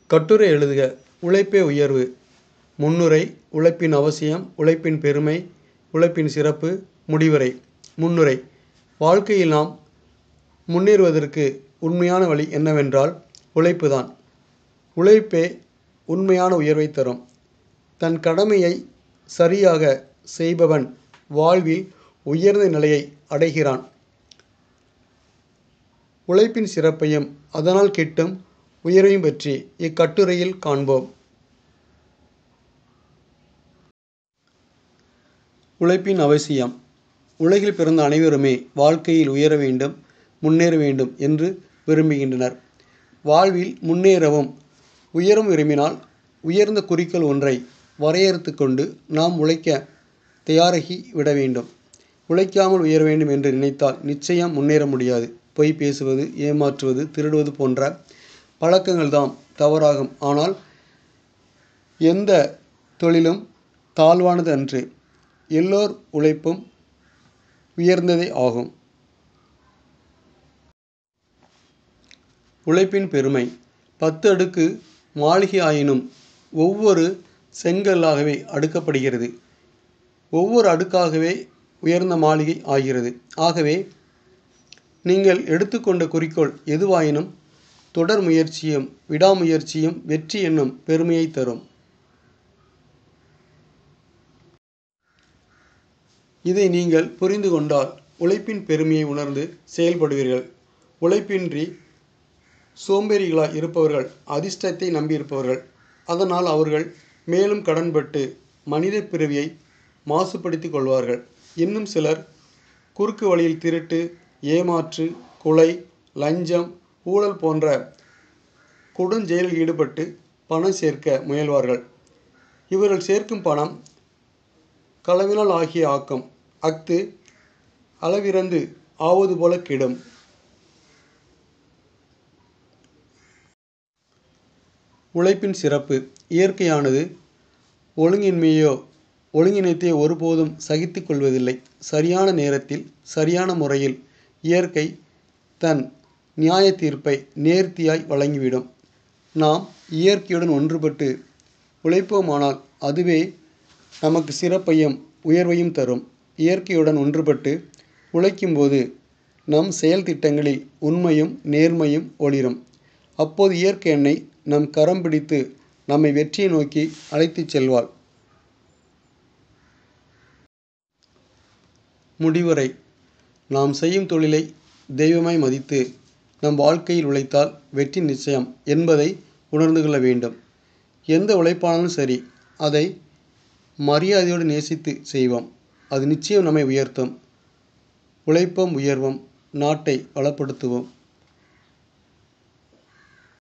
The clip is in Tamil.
கட்டுரை எழுதுக உழைப்பே உயர்வு முன்னுரை உழைப்பின் அவசியம் உழைப்பின் பெருமை உழைப்பின் சிறப்பு முடிவுரை முன்னுரை வாழ்க்கையில் நாம் முன்னேறுவதற்கு உண்மையான வழி என்னவென்றால் உழைப்பு தான் உழைப்பே உண்மையான உயர்வை தரும் தன் கடமையை சரியாக செய்பவன் வாழ்வில் உயர்ந்த நிலையை அடைகிறான் உழைப்பின் சிறப்பையும் அதனால் கிட்டும் உயர்வையும் பற்றி இக்கட்டுரையில் காண்போம் உழைப்பின் அவசியம் உலகில் பிறந்த அனைவருமே வாழ்க்கையில் உயர வேண்டும் முன்னேற வேண்டும் என்று விரும்புகின்றனர் வாழ்வில் முன்னேறவும் உயரவும் விரும்பினால் உயர்ந்த குறிக்கோள் ஒன்றை வரையறுத்து கொண்டு நாம் உழைக்க தயாராகி விட வேண்டும் உழைக்காமல் உயர வேண்டும் என்று நினைத்தால் நிச்சயம் முன்னேற முடியாது பொய் பேசுவது ஏமாற்றுவது திருடுவது போன்ற பழக்கங்கள் தாம் தவறாகும் ஆனால் எந்த தொழிலும் தாழ்வானது அன்று எல்லோர் உழைப்பும் உயர்ந்ததே ஆகும் உழைப்பின் பெருமை பத்து அடுக்கு மாளிகை ஆயினும் ஒவ்வொரு செங்கல்லாகவே அடுக்கப்படுகிறது ஒவ்வொரு அடுக்காகவே உயர்ந்த மாளிகை ஆகிறது ஆகவே நீங்கள் எடுத்துக்கொண்ட குறிக்கோள் எதுவாயினும் தொடர் முயற்சியும் விடாமுயற்சியும் வெற்றி என்னும் பெருமையை தரும் இதை நீங்கள் புரிந்து கொண்டால் உழைப்பின் பெருமையை உணர்ந்து செயல்படுவீர்கள் உழைப்பின்றி சோம்பேறிகளாய் இருப்பவர்கள் அதிர்ஷ்டத்தை நம்பியிருப்பவர்கள் அதனால் அவர்கள் மேலும் கடன்பட்டு மனித பிறவியை மாசுபடுத்திக் கொள்வார்கள் இன்னும் சிலர் குறுக்கு வழியில் திருட்டு ஏமாற்று கொலை லஞ்சம் ஊழல் போன்ற கொடுஞ்செயலில் ஈடுபட்டு பணம் சேர்க்க முயல்வார்கள் இவர்கள் சேர்க்கும் பணம் களவினால் ஆகிய ஆக்கம் அஃது அளவிறந்து ஆவது போல கெடும் உழைப்பின் சிறப்பு இயற்கையானது ஒழுங்கின்மையோ ஒழுங்கினத்தை ஒருபோதும் சகித்து கொள்வதில்லை சரியான நேரத்தில் சரியான முறையில் இயற்கை தன் நியாய தீர்ப்பை நேர்த்தியாய் வழங்கிவிடும் நாம் இயற்கையுடன் ஒன்றுபட்டு உழைப்போமானால் அதுவே நமக்கு சிறப்பையும் உயர்வையும் தரும் இயற்கையுடன் ஒன்றுபட்டு உழைக்கும்போது நம் செயல் திட்டங்களில் உண்மையும் நேர்மையும் ஒளிரும் அப்போது இயற்கை எண்ணை நம் கரம் பிடித்து நம்மை வெற்றியை நோக்கி அழைத்துச் செல்வாள் முடிவுரை நாம் செய்யும் தொழிலை தெய்வமாய் மதித்து நம் வாழ்க்கையில் உழைத்தால் வெற்றி நிச்சயம் என்பதை உணர்ந்து கொள்ள வேண்டும் எந்த உழைப்பானாலும் சரி அதை மரியாதையோடு நேசித்து செய்வோம் அது நிச்சயம் நம்மை உயர்த்தும் உழைப்போம் உயர்வோம் நாட்டை வளப்படுத்துவோம்